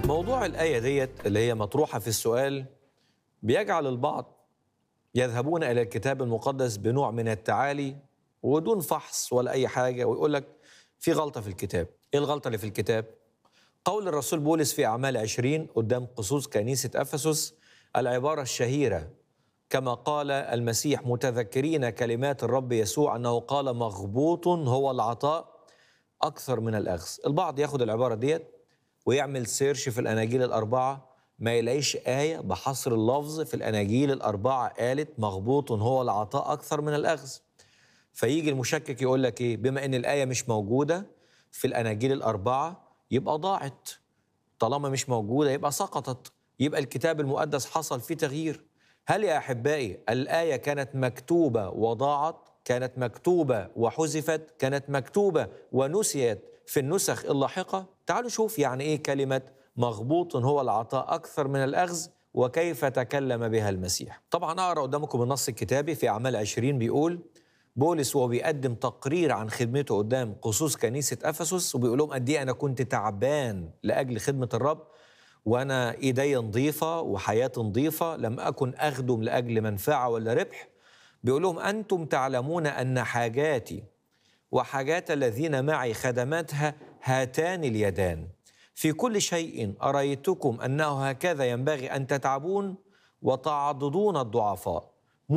موضوع الآية ديت اللي هي مطروحة في السؤال بيجعل البعض يذهبون إلى الكتاب المقدس بنوع من التعالي ودون فحص ولا أي حاجة ويقول لك في غلطة في الكتاب إيه الغلطة اللي في الكتاب؟ قول الرسول بولس في أعمال عشرين قدام قصوص كنيسة أفسس العبارة الشهيرة كما قال المسيح متذكرين كلمات الرب يسوع أنه قال مغبوط هو العطاء أكثر من الأخذ البعض ياخد العبارة ديت ويعمل سيرش في الأناجيل الأربعة ما يلاقيش آية بحصر اللفظ في الأناجيل الأربعة قالت مغبوط هو العطاء أكثر من الأخذ فيجي المشكك يقول لك إيه بما إن الآية مش موجودة في الأناجيل الأربعة يبقى ضاعت طالما مش موجودة يبقى سقطت يبقى الكتاب المقدس حصل فيه تغيير هل يا أحبائي الآية كانت مكتوبة وضاعت كانت مكتوبة وحذفت كانت مكتوبة ونسيت في النسخ اللاحقة تعالوا شوف يعني إيه كلمة مغبوط هو العطاء أكثر من الأخذ وكيف تكلم بها المسيح طبعا أقرأ قدامكم النص الكتابي في أعمال عشرين بيقول بولس وهو بيقدم تقرير عن خدمته قدام قصوص كنيسة أفسس وبيقول لهم قد إيه أنا كنت تعبان لأجل خدمة الرب وأنا إيدي نظيفة وحياتي نظيفة لم أكن أخدم لأجل منفعة ولا ربح بيقول لهم أنتم تعلمون أن حاجاتي وحاجات الذين معي خدماتها هاتان اليدان في كل شيء أريتكم أنه هكذا ينبغي أن تتعبون وتعضدون الضعفاء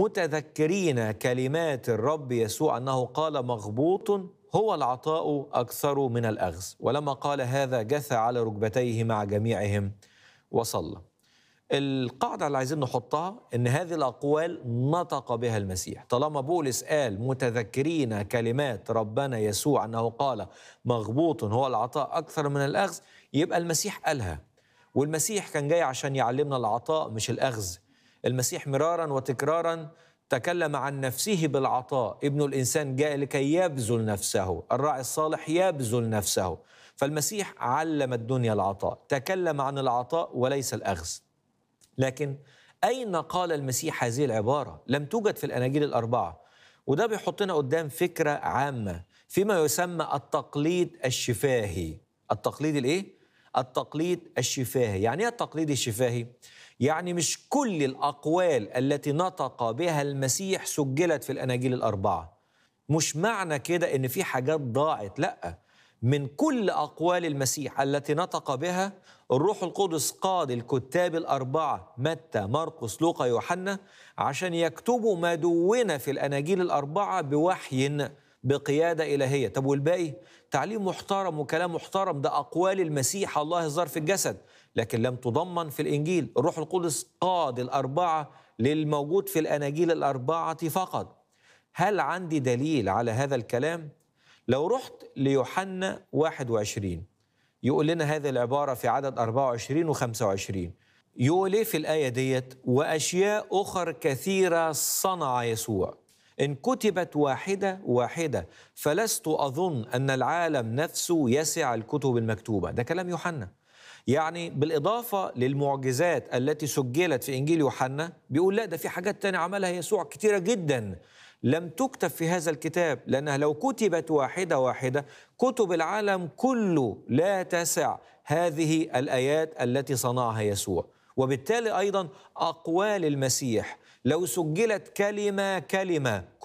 متذكرين كلمات الرب يسوع أنه قال مغبوط هو العطاء أكثر من الأخذ ولما قال هذا جثى على ركبتيه مع جميعهم وصلى القاعدة اللي عايزين نحطها إن هذه الأقوال نطق بها المسيح طالما بولس قال متذكرين كلمات ربنا يسوع أنه قال مغبوط هو العطاء أكثر من الأخذ يبقى المسيح قالها والمسيح كان جاي عشان يعلمنا العطاء مش الأخذ المسيح مرارا وتكرارا تكلم عن نفسه بالعطاء ابن الإنسان جاء لكي يبذل نفسه الراعي الصالح يبذل نفسه فالمسيح علم الدنيا العطاء تكلم عن العطاء وليس الأخذ لكن أين قال المسيح هذه العبارة؟ لم توجد في الأناجيل الأربعة وده بيحطنا قدام فكرة عامة فيما يسمى التقليد الشفاهي التقليد الإيه؟ التقليد الشفاهي يعني إيه التقليد الشفاهي؟ يعني مش كل الأقوال التي نطق بها المسيح سجلت في الأناجيل الأربعة مش معنى كده إن في حاجات ضاعت لأ من كل أقوال المسيح التي نطق بها الروح القدس قاد الكتاب الأربعة متى مرقس لوقا يوحنا عشان يكتبوا ما دون في الأناجيل الأربعة بوحي بقيادة إلهية طب والباقي تعليم محترم وكلام محترم ده أقوال المسيح الله الظاهر في الجسد لكن لم تضمن في الإنجيل الروح القدس قاد الأربعة للموجود في الأناجيل الأربعة فقط هل عندي دليل على هذا الكلام؟ لو رحت ليوحنا 21 يقول لنا هذه العبارة في عدد 24 و 25 يقول ايه في الآية ديت وأشياء أخر كثيرة صنع يسوع إن كتبت واحدة واحدة فلست أظن أن العالم نفسه يسع الكتب المكتوبة ده كلام يوحنا يعني بالإضافة للمعجزات التي سجلت في إنجيل يوحنا بيقول لا ده في حاجات تانية عملها يسوع كتيرة جدا لم تكتب في هذا الكتاب لأنها لو كتبت واحدة واحدة كتب العالم كله لا تسع هذه الآيات التي صنعها يسوع وبالتالي أيضا أقوال المسيح لو سجلت كلمة كلمة